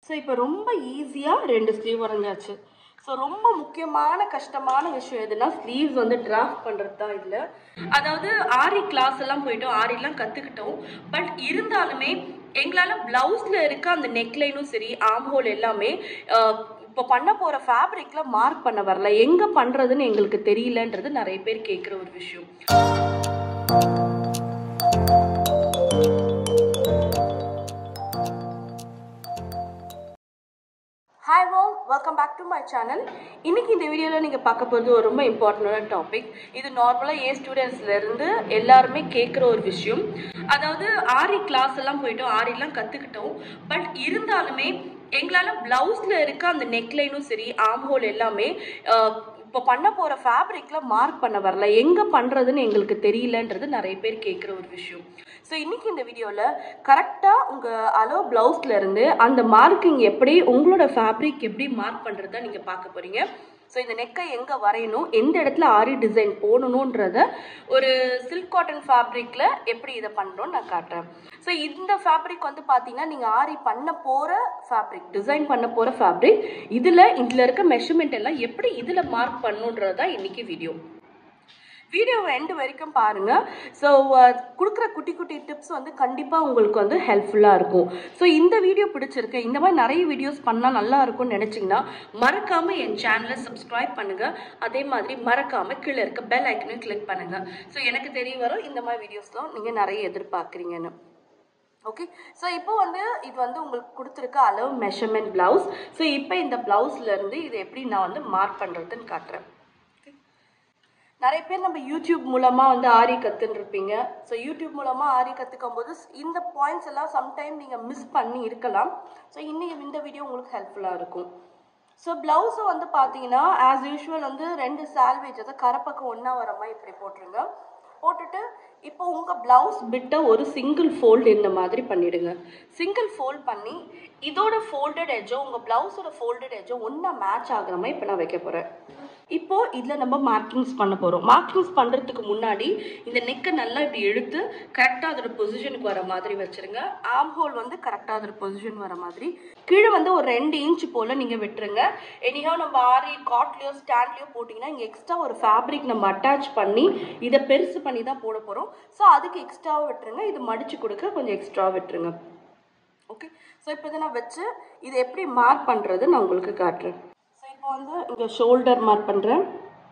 so இப்போ ரொம்ப ஈஸியாக ரெண்டு ஸ்லீவ் வரைஞ்சாச்சு ஸோ ரொம்ப முக்கியமான கஷ்டமான விஷயம் எதுனா ஸ்லீவ்ஸ் வந்து டிராஃப்ட் பண்ணுறது தான் இதில் அதாவது ஆரி கிளாஸ் எல்லாம் போயிட்டோம் ஆரிலாம் கற்றுக்கிட்டோம் பட் இருந்தாலுமே எங்களால் ப்ளவுஸில் இருக்க அந்த நெக்லைனும் சரி ஆம் ஹோல் எல்லாமே அஹ், இப்போ பண்ண போகிற ஃபேப்ரிக்கில் மார்க் பண்ண வரல எங்கே பண்ணுறதுன்னு எங்களுக்கு தெரியலன்றது நிறைய பேர் கேட்குற ஒரு விஷயம் ஹாய் வாம் welcome back to my channel இன்னைக்கு இந்த வீடியோவில் நீங்கள் பார்க்க போகிறது ஒரு ரொம்ப இம்பார்ட்டண்டான டாபிக் இது நார்மலாக ஏ ஸ்டூடெண்ட்ஸ்லேருந்து எல்லாருமே கேட்குற ஒரு விஷயம் அதாவது ஆரி கிளாஸ் எல்லாம் போயிட்டோம் ஆரிலாம் கற்றுக்கிட்டோம் பட் இருந்தாலுமே எங்களால் ப்ளவுஸில் இருக்க அந்த நெக்லைனும் சரி ஆம் ஹோல் எல்லாமே அஹ், இப்போ பண்ண போகிற ஃபேப்ரிக்கில் மார்க் பண்ண வரல எங்கே பண்ணுறதுன்னு எங்களுக்கு தெரியலன்றது நிறைய பேர் கேட்குற ஒரு விஷயம் ஸோ இன்னைக்கு இந்த வீடியோவில் கரெக்டாக உங்கள் அளவு ப்ளவுஸ்ல இருந்து அந்த மார்க்கிங் எப்படி உங்களோட ஃபேப்ரிக் எப்படி மார்க் பண்ணுறத நீங்கள் பார்க்க போகிறீங்க ஸோ இந்த நெக்கை எங்கே வரையணும் எந்த இடத்துல ஆரி டிசைன் போடணுன்றத ஒரு சில்க் காட்டன் ஃபேப்ரிக்கில் எப்படி இதை பண்ணுறோன்னு நான் காட்டுறேன் ஸோ இந்த ஃபேப்ரிக் வந்து பார்த்தீங்கன்னா நீங்கள் ஆரி பண்ண போகிற ஃபேப்ரிக் டிசைன் பண்ண போகிற ஃபேப்ரிக் இதில் இதில் இருக்க மெஷர்மெண்ட் எல்லாம் எப்படி இதில் மார்க் பண்ணணுன்றது தான் இன்றைக்கி வீடியோ வீடியோவை எண்டு வரைக்கும் பாருங்க ஸோ கொடுக்குற குட்டி குட்டி டிப்ஸ் வந்து கண்டிப்பாக உங்களுக்கு வந்து ஹெல்ப்ஃபுல்லாக இருக்கும் ஸோ இந்த வீடியோ பிடிச்சிருக்கு இந்த மாதிரி நிறைய வீடியோஸ் பண்ணால் நல்லா இருக்கும்னு நினச்சிங்கன்னா மறக்காமல் என் சேனலை சப்ஸ்கிரைப் பண்ணுங்கள் அதே மாதிரி மறக்காமல் கீழே இருக்க பெல் ஐக்கனையும் கிளிக் பண்ணுங்கள் ஸோ எனக்கு தெரிய வரும் இந்த மாதிரி வீடியோஸ்லாம் நீங்கள் நிறைய எதிர்பார்க்குறீங்கன்னு ஓகே ஸோ இப்போ வந்து இது வந்து உங்களுக்கு கொடுத்துருக்க அளவு மெஷர்மெண்ட் ப்ளவுஸ் ஸோ இப்போ இந்த ப்ளவுஸ்ல இருந்து இதை எப்படி நான் வந்து மார்க் பண்ணுறதுன்னு காட்டுறேன் நிறைய பேர் நம்ம யூடியூப் மூலமாக வந்து ஆரி கற்றுன்னு இருப்பீங்க ஸோ யூடியூப் மூலமாக ஆரி கற்றுக்கும் போது இந்த பாயிண்ட்ஸ் எல்லாம் சம்டைம் நீங்கள் மிஸ் பண்ணி இருக்கலாம் ஸோ இன்னைக்கு இந்த வீடியோ உங்களுக்கு ஹெல்ப்ஃபுல்லாக இருக்கும் ஸோ ப்ளவுஸும் வந்து பார்த்தீங்கன்னா ஆஸ் யூஷுவல் வந்து ரெண்டு சால்வேஜ் அதை கரப்பக்கம் ஒன்றா வர மாதிரி இப்படி போட்டுருங்க போட்டுட்டு இப்போ உங்கள் ப்ளவுஸ் பிட்டை ஒரு சிங்கிள் ஃபோல்டு இந்த மாதிரி பண்ணிடுங்க சிங்கிள் ஃபோல்ட் பண்ணி இதோட ஃபோல்டட் எஜ்ஜோ உங்கள் ப்ளவுஸோட ஃபோல்டட் எஜ்ஜோ ஒன்றா மேட்ச் ஆகுற மாதிரி இப்போ நான் வைக்க போகிறேன் இப்போ இதில் நம்ம மார்க்கிங்ஸ் பண்ண போகிறோம் மார்க்கிங்ஸ் பண்ணுறதுக்கு முன்னாடி இந்த நெக்கை நல்லா இப்படி இழுத்து கரெக்டாக அதோட பொசிஷனுக்கு வர மாதிரி வச்சுருங்க ஆம் ஹோல் வந்து கரெக்டாக அதோட பொசிஷன் வர மாதிரி கீழே வந்து ஒரு ரெண்டு இன்ச் போல் நீங்கள் விட்டுருங்க எனிஹா நம்ம ஆரி காட்லேயோ ஸ்டாண்ட்லேயோ போட்டிங்கன்னா இங்கே எக்ஸ்ட்ரா ஒரு ஃபேப்ரிக் நம்ம அட்டாச் பண்ணி இதை பெருசு பண்ணி தான் போட போகிறோம் ஸோ அதுக்கு எக்ஸ்ட்ராவாக விட்டுருங்க இது மடித்து கொடுக்க கொஞ்சம் எக்ஸ்ட்ரா விட்டுருங்க ஓகே ஸோ இப்போ இதை நான் வச்சு இதை எப்படி மார்க் பண்ணுறது நான் உங்களுக்கு காட்டுறேன் ஸோ இப்போ வந்து இங்கே ஷோல்டர் மார்க் பண்ணுறேன்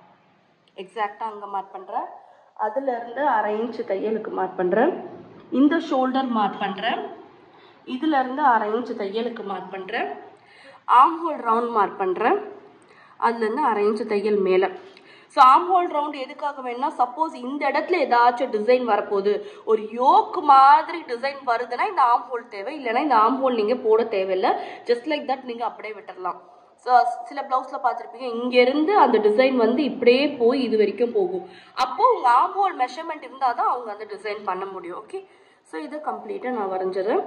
எக்ஸாக்டாக அங்கே மார்க் பண்ணுறேன் அதுலேருந்து அரை இன்ச்சு தையலுக்கு மார்க் பண்ணுறேன் இந்த ஷோல்டர் மார்க் பண்ணுறேன் இதுலேருந்து அரை இன்ச்சு தையலுக்கு மார்க் பண்ணுறேன் ஆம் ஹோல் ரவுண்ட் மார்க் பண்ணுறேன் அதுலேருந்து அரை இன்ச்சு தையல் மேலே ஸோ ஆம் ஹோல் ரவுண்ட் எதுக்காக வேணும்னா சப்போஸ் இந்த இடத்துல ஏதாச்சும் டிசைன் வரப்போகுது ஒரு யோக்கு மாதிரி டிசைன் வருதுன்னா இந்த ஆம் ஹோல் தேவை இல்லைன்னா இந்த ஆம் ஹோல் நீங்கள் போட தேவையில்லை ஜஸ்ட் லைக் தட் நீங்கள் அப்படியே விட்டுறலாம் ஸோ சில ப்ளவுஸில் பார்த்துருப்பீங்க இங்கேருந்து அந்த டிசைன் வந்து இப்படியே போய் இது வரைக்கும் போகும் அப்போது உங்கள் ஆம் ஹோல் மெஷர்மெண்ட் இருந்தால் தான் அவங்க அந்த டிசைன் பண்ண முடியும் ஓகே ஸோ இதை கம்ப்ளீட்டாக நான் வரைஞ்சிடுறேன்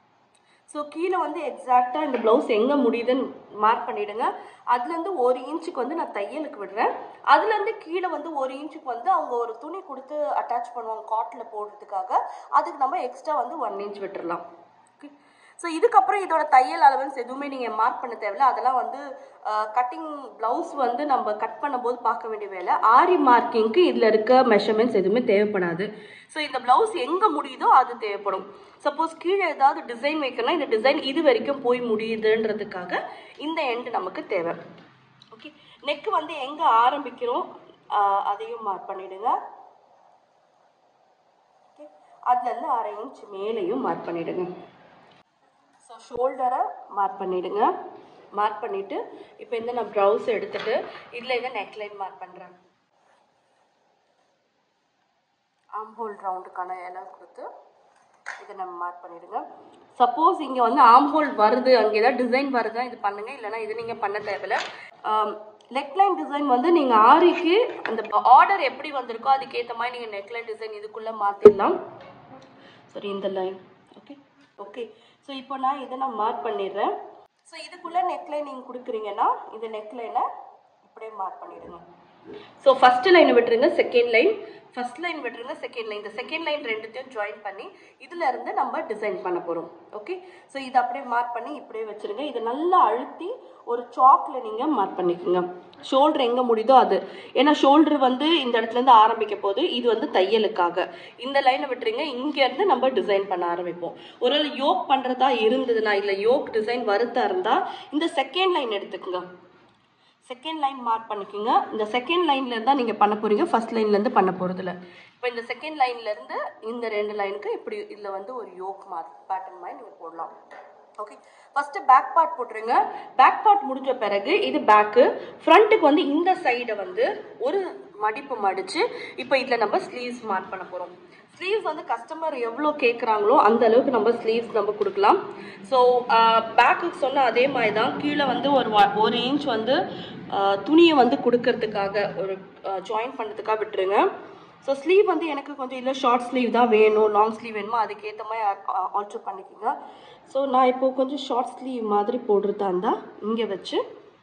ஸோ கீழே வந்து எக்ஸாக்டாக இந்த ப்ளவுஸ் எங்கே முடியுதுன்னு மார்க் பண்ணிவிடுங்க அதுலேருந்து ஒரு இன்ச்சுக்கு வந்து நான் தையலுக்கு விடுறேன் அதுலேருந்து கீழே வந்து ஒரு இன்ச்சுக்கு வந்து அவங்க ஒரு துணி கொடுத்து அட்டாச் பண்ணுவாங்க காட்டில் போடுறதுக்காக அதுக்கு நம்ம எக்ஸ்ட்ரா வந்து ஒன் இன்ச் விட்டுறலாம் ஓகே ஸோ இதுக்கப்புறம் இதோட தையல் அலவன்ஸ் எதுவுமே நீங்கள் மார்க் பண்ண தேவையில்ல அதெல்லாம் வந்து கட்டிங் ப்ளவுஸ் வந்து நம்ம கட் பண்ணும்போது பார்க்க வேண்டிய வேலை ஆரி மார்க்கிங்க்கு இதில் இருக்க மெஷர்மெண்ட்ஸ் எதுவுமே தேவைப்படாது ஸோ இந்த ப்ளவுஸ் எங்கே முடியுதோ அது தேவைப்படும் சப்போஸ் கீழே ஏதாவது டிசைன் வைக்கணும்னா இந்த டிசைன் இது வரைக்கும் போய் முடியுதுன்றதுக்காக இந்த எண்டு நமக்கு தேவை ஓகே நெக் வந்து எங்கே ஆரம்பிக்கிறோம் ஆஹ் அதையும் மார்க் பண்ணிடுங்க ஓகே அதுலேருந்து அரை இன்ச் மேலேயும் மார்க் பண்ணிடுங்க ஸோ ஷோல்டரை மார்க் பண்ணிடுங்க மார்க் பண்ணிவிட்டு இப்போ இந்த நான் ப்ளவுஸ் எடுத்துட்டு இதில் இதை நெக்லைன் மார்க் பண்ணுறேன் ஆம் ஹோல் ரவுண்டுக்கான இடம் கொடுத்து இதை நம்ம மார்க் பண்ணிடுங்க சப்போஸ் இங்கே வந்து ஆம் ஹோல் வருது அங்கே ஏதாவது டிசைன் வருதுன்னா இது பண்ணுங்க இல்லைன்னா இது நீங்கள் பண்ண தேவையில்ல நெக்லைன் டிசைன் வந்து நீங்கள் ஆரிக்கு அந்த ஆர்டர் எப்படி வந்திருக்கோ அதுக்கேற்ற மாதிரி நீங்கள் நெக்லைன் டிசைன் இதுக்குள்ளே மாற்றிடலாம் சரி இந்த லைன் ஓகே ஓகே ஸோ இப்போ நான் இதை நான் மார்க் பண்ணிடுறேன் ஸோ இதுக்குள்ளே நெக்லைன் நீங்கள் கொடுக்குறீங்கன்னா இந்த நெக்லைனை இப்படியே மார்க் பண்ணிடுங்க ஸோ ஃபர்ஸ்ட் லைனை விட்டுருங்க செகண்ட் லைன் ஃபர்ஸ்ட் லைன் விட்டுருங்க செகண்ட் லைன் இந்த செகண்ட் லைன் ரெண்டுத்தையும் ஜாயின் பண்ணி இதுல இருந்து நம்ம டிசைன் பண்ண போறோம் ஓகே ஸோ இதை அப்படியே மார்க் பண்ணி இப்படியே வச்சிருங்க இதை நல்லா அழுத்தி ஒரு சாக்ல நீங்க மார்க் பண்ணிக்கோங்க ஷோல்டர் எங்க முடியுதோ அது ஏன்னா ஷோல்டர் வந்து இந்த இடத்துல இருந்து ஆரம்பிக்க போது இது வந்து தையலுக்காக இந்த லைனை விட்டுருங்க இங்க இருந்து நம்ம டிசைன் பண்ண ஆரம்பிப்போம் ஒரு யோக் பண்றதா இருந்ததுன்னா இல்ல யோக் டிசைன் வருத்தா இருந்தா இந்த செகண்ட் லைன் எடுத்துக்கோங்க செகண்ட் லைன் மார்க் பண்ணிக்கோங்க இந்த செகண்ட் லைன்ல இருந்தா நீங்க பண்ண போறீங்க ஃபர்ஸ்ட் லைன்ல இருந்து பண்ண போறது இல்ல இப்போ இந்த செகண்ட் லைன்ல இருந்து இந்த ரெண்டு லைனுக்கு இப்படி இதுல வந்து ஒரு யோக் மார்க் பேட்டர்ன் மாதிரி நீங்க போடலாம் ஓகே ஃபர்ஸ்ட் பேக் பார்ட் போட்டுருங்க பேக் பார்ட் முடிஞ்ச பிறகு இது பேக்கு ஃப்ரண்ட்டுக்கு வந்து இந்த சைடை வந்து ஒரு மடிப்பு மடிச்சு இப்போ இதில் நம்ம ஸ்லீவ்ஸ் மார்க் பண்ண போகிறோம் ஸ்லீவ்ஸ் வந்து கஸ்டமர் எவ்வளோ கேட்குறாங்களோ அந்த அளவுக்கு நம்ம ஸ்லீவ்ஸ் நம்ம கொடுக்கலாம் ஸோ பேக்குக்கு சொன்ன அதே மாதிரி தான் கீழே வந்து ஒரு வ- ஒரு இன்ச் வந்து ஆஹ், துணியை வந்து கொடுக்கறதுக்காக ஒரு ஜாயின் பண்ணுறதுக்காக விட்டுருங்க ஸோ ஸ்லீவ் வந்து எனக்கு கொஞ்சம் இல்லை ஷார்ட் ஸ்லீவ் தான் வேணும் லாங் ஸ்லீவ் வேணுமோ அதுக்கேற்ற மாதிரி ஆல்ட்ரு பண்ணிக்கோங்க ஸோ நான் இப்போ கொஞ்சம் ஷார்ட் ஸ்லீவ் மாதிரி போடுறதா இருந்தால் இங்கே வச்சு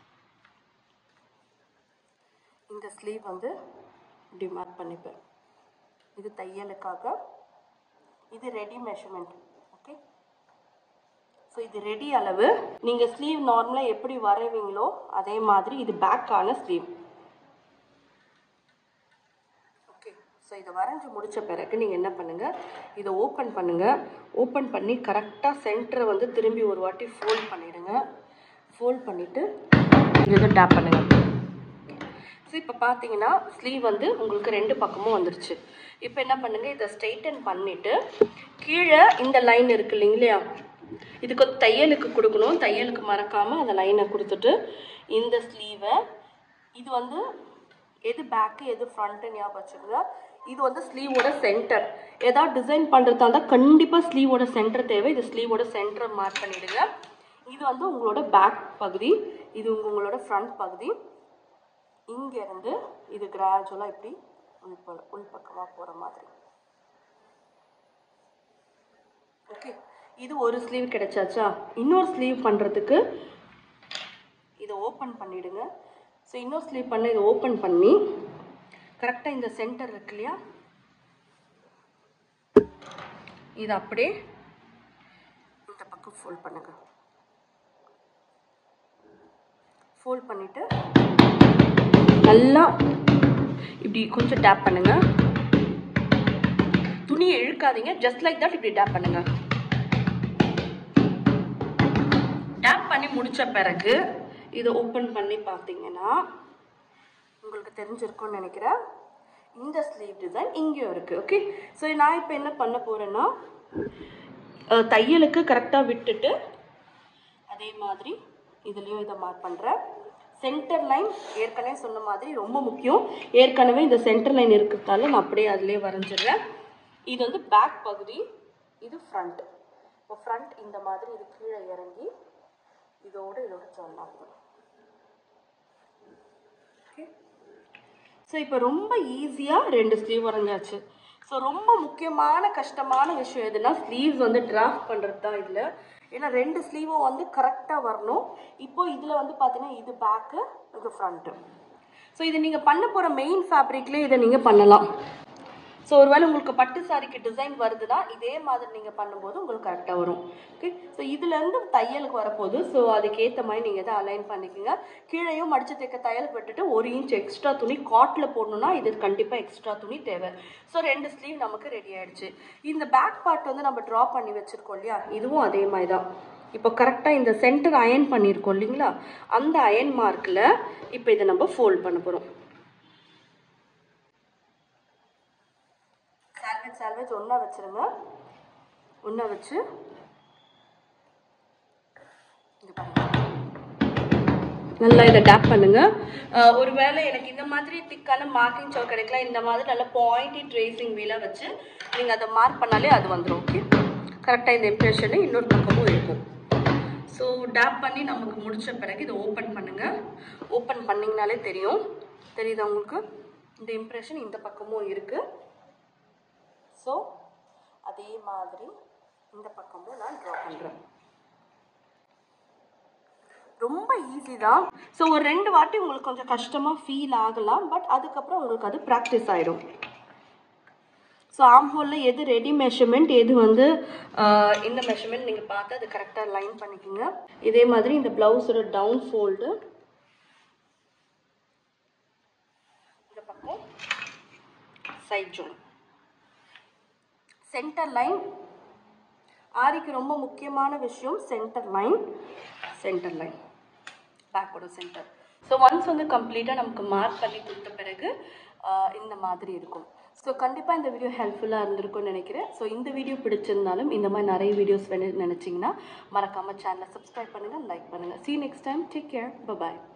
இந்த ஸ்லீவ் வந்து இப்படி மார்க் பண்ணிப்பேன் இது தையலுக்காக இது ரெடி மெஷர்மெண்ட் ஓகே ஸோ இது ரெடி அளவு நீங்கள் ஸ்லீவ் நார்மலாக எப்படி வரைவீங்களோ அதே மாதிரி இது பேக்கான ஸ்லீவ் ஓகே ஸோ இதை வரைஞ்சி முடிச்ச பிறகு நீங்கள் என்ன பண்ணுங்கள் இதை ஓப்பன் பண்ணுங்கள் ஓப்பன் பண்ணி கரெக்டாக சென்டரை வந்து திரும்பி ஒரு வாட்டி ஃபோல்ட் பண்ணிடுங்க ஃபோல்ட் பண்ணிவிட்டு இதை டேப் பண்ணுங்கள் ஸோ இப்போ பார்த்தீங்கன்னா ஸ்லீவ் வந்து உங்களுக்கு ரெண்டு பக்கமும் வந்துருச்சு இப்போ என்ன பண்ணுங்க இதை ஸ்ட்ரைட்டன் பண்ணிட்டு கீழே இந்த லைன் இருக்கு இல்லைங்களா இதுக்கு வந்து தையலுக்கு கொடுக்கணும் தையலுக்கு மறக்காம அந்த லைனை கொடுத்துட்டு இந்த ஸ்லீவை இது வந்து எது பேக்கு எது ஃப்ரண்ட்டு ஞாபகம் வச்சுக்கோங்க இது வந்து ஸ்லீவோட சென்டர் ஏதாவது டிசைன் பண்ணுறதா இருந்தால் கண்டிப்பாக ஸ்லீவோட சென்டர் தேவை இது ஸ்லீவோட சென்டரை மார்க் பண்ணிடுங்க இது வந்து உங்களோட பேக் பகுதி இது உங்களோட ஃப்ரண்ட் பகுதி இங்க இருந்து இது கிராஜுவலாக இப்படி உள்ப உள்பக்கமாக போகிற மாதிரி ஓகே இது ஒரு ஸ்லீவ் கிடைச்சாச்சா இன்னொரு ஸ்லீவ் பண்ணுறதுக்கு இதை ஓப்பன் பண்ணிடுங்க ஸோ இன்னொரு ஸ்லீவ் பண்ண இதை ஓப்பன் பண்ணி கரெக்டாக இந்த சென்டர் இருக்கு இல்லையா இது அப்படியே இந்த பக்கம் ஃபோல்ட் பண்ணுங்க ஃபோல்ட் பண்ணிட்டு நல்லா இப்படி கொஞ்சம் டேப் பண்ணுங்க துணியை இழுக்காதீங்க ஜஸ்ட் லைக் தட் இப்படி டேப் பண்ணுங்க டேப் பண்ணி முடிச்ச பிறகு இதை ஓப்பன் பண்ணி பார்த்தீங்கன்னா உங்களுக்கு தெரிஞ்சிருக்கும்னு நினைக்கிறேன் இந்த ஸ்லீவ் டிசைன் இங்கேயும் இருக்குது ஓகே ஸோ நான் இப்போ என்ன பண்ண போகிறேன்னா அஹ், தையலுக்கு கரெக்டாக விட்டுட்டு அதே மாதிரி இதுலேயும் இதை மார்க் பண்ணுறேன் சென்டர் லைன் ஏற்கனவே சொன்ன மாதிரி ரொம்ப முக்கியம் ஏற்கனவே இந்த சென்டர் லைன் இருக்கிறதால நான் அப்படியே அதிலே வரைஞ்சிடுறேன் இது வந்து பேக் பகுதி இது ஃப்ரண்ட் இப்போ ஃப்ரண்ட் இந்த மாதிரி இது கீழே இறங்கி இதோடு இதோட ஜாயின் ஆகும் ஓகே ஸோ இப்போ ரொம்ப ஈஸியாக ரெண்டு ஸ்லீவ் வரைஞ்சாச்சு ஸோ ரொம்ப முக்கியமான கஷ்டமான விஷயம் எதுனா ஸ்லீவ்ஸ் வந்து டிராஃப்ட் பண்ணுறது தான் இதில் ஏன்னா ரெண்டு ஸ்லீவும் வந்து கரெக்டாக வரணும் இப்போ இதில் வந்து பார்த்தீங்கன்னா இது பேக்கு இது ஃப்ரண்ட்டு ஸோ இது நீங்கள் பண்ண போகிற மெயின் ஃபேப்ரிக்லேயே இதை நீங்கள் பண்ணலாம் ஸோ ஒருவேளை உங்களுக்கு பட்டு சாரிக்கு டிசைன் வருதுன்னா இதே மாதிரி நீங்கள் பண்ணும்போது உங்களுக்கு கரெக்டாக வரும் ஓகே ஸோ இதுலேருந்து தையலுக்கு வரப்போகுது ஸோ அதுக்கேற்ற மாதிரி நீங்கள் இதை அலைன் பண்ணிக்கோங்க கீழேயும் மடிச்சு தைக்க தையலுக்கு விட்டுட்டு ஒரு இன்ச் எக்ஸ்ட்ரா துணி காட்டில் போடணும்னா இது கண்டிப்பாக எக்ஸ்ட்ரா துணி தேவை ஸோ ரெண்டு ஸ்லீவ் நமக்கு ரெடி ஆயிடுச்சு இந்த பேக் பார்ட் வந்து நம்ம ட்ரா பண்ணி வச்சுருக்கோம் இல்லையா இதுவும் அதே மாதிரி தான் இப்போ கரெக்டாக இந்த சென்டர் அயன் பண்ணியிருக்கோம் இல்லைங்களா அந்த அயன் மார்க்கில் இப்போ இதை நம்ம ஃபோல்ட் பண்ண போகிறோம் சால்வேஜ் சால்வேஜ் ஒன்றா வச்சிருங்க ஒன்றா வச்சு இது பண்ணுங்க நல்லா இதை டேப் பண்ணுங்க அஹ் ஒருவேளை எனக்கு இந்த மாதிரி திக்கான மார்க்கிங் சாக் கிடைக்கலாம் இந்த மாதிரி நல்ல பாயிண்டி ட்ரேசிங் வீலாக வச்சு நீங்கள் அதை மார்க் பண்ணாலே அது வந்துடும் ஓகே கரெக்டாக இந்த இம்ப்ரெஷனு இன்னொரு பக்கமும் இருக்கும் ஸோ டேப் பண்ணி நமக்கு முடிச்ச பிறகு இதை ஓப்பன் பண்ணுங்க ஓப்பன் பண்ணிங்கனாலே தெரியும் தெரியுதா உங்களுக்கு இந்த இம்ப்ரெஷன் இந்த பக்கமும் இருக்குது ஸோ அதே மாதிரி இந்த பக்கமும் நான் ட்ரா பண்ணுறேன் ரொம்ப ஈஸி தான் ஸோ ஒரு ரெண்டு வாட்டி உங்களுக்கு கொஞ்சம் கஷ்டமாக ஃபீல் ஆகலாம் பட் அதுக்கப்புறம் உங்களுக்கு அது ப்ராக்டிஸ் ஆகிடும் ஸோ ஆம் ஹோலில் எது ரெடி மெஷர்மெண்ட் எது வந்து ஆஹ், இந்த மெஷர்மெண்ட் நீங்கள் பார்த்து அது கரெக்டாக லைன் பண்ணிக்கோங்க இதே மாதிரி இந்த ப்ளவுஸோட டவுன் ஃபோல்டு இந்த பக்கம் சைட் ஜாயின் சென்டர் லைன் ஆரிக்கு ரொம்ப முக்கியமான விஷயம் சென்டர் லைன் சென்டர் லைன் பேக்கோட சென்டர் ஸோ ஒன்ஸ் வந்து கம்ப்ளீட்டாக நமக்கு மார்க் பண்ணி கொடுத்த பிறகு ஆஹ், இந்த மாதிரி இருக்கும் ஸோ கண்டிப்பாக இந்த வீடியோ ஹெல்ப்ஃபுல்லாக இருந்திருக்கும்னு நினைக்கிறேன் ஸோ இந்த வீடியோ பிடிச்சிருந்தாலும் இந்த மாதிரி நிறைய வீடியோஸ் வேணும் நினச்சிங்கன்னா மறக்காமல் சேனலை சப்ஸ்கிரைப் பண்ணுங்கள் லைக் பண்ணுங்கள் see you next time take care bye bye